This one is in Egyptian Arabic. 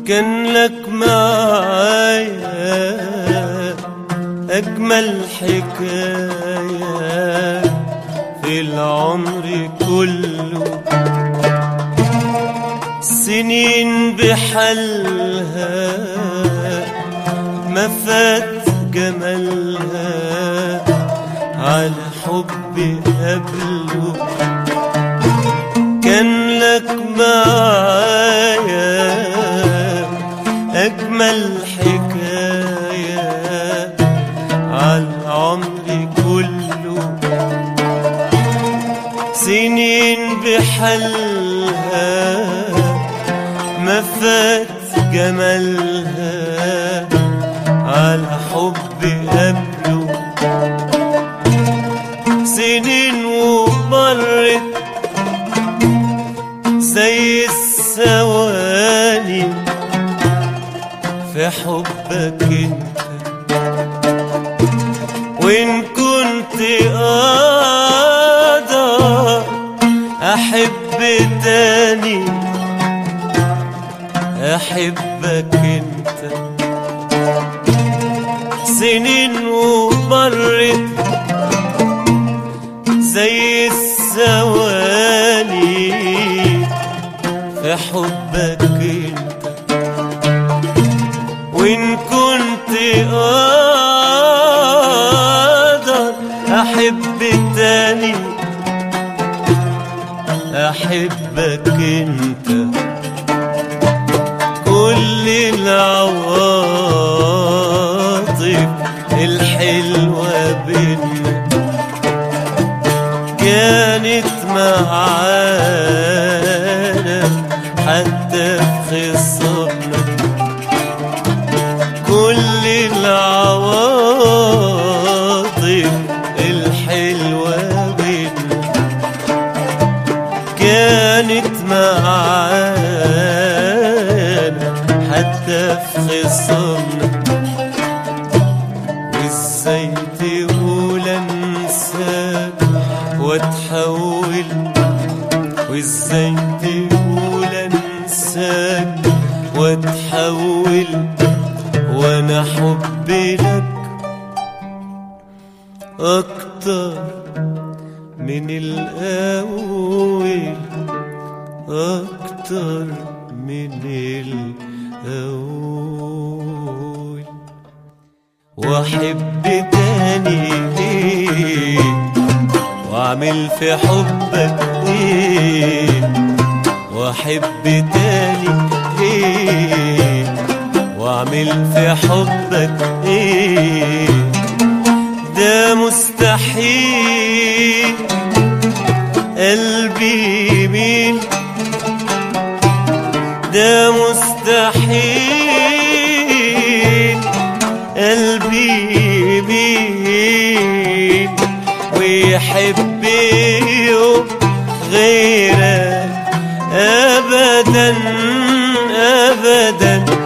كان لك معايا أجمل حكاية في العمر كله سنين بحالها ما فات جمالها على حب قبله كان لك معايا أجمل حكاية على عمري كله سنين بحالها ما فات جمالها على حب قبله سنين ومرت زي الثواني في حبك انت وان كنت اقدر احب تاني احبك انت سنين ومرت زي الثواني في حبك انت وان كنت اقدر احب تاني احبك انت كل العواطف الحلوة بينا كانت معانا حتى في خصامنا كل العواطف الحلوة بينا كانت معانا حتى في خصامنا وازاي تقول انساك واتحول وازاي تقول انساك واتحول وانا حبي لك اكتر من الاول اكتر من الاول واحب تاني ليه واعمل في حبك ايه واحب تاني ليه واعمل في حبك ايه ده مستحيل قلبي يميل ده مستحيل قلبي يميل ويحب يوم غيرك ابدا ابدا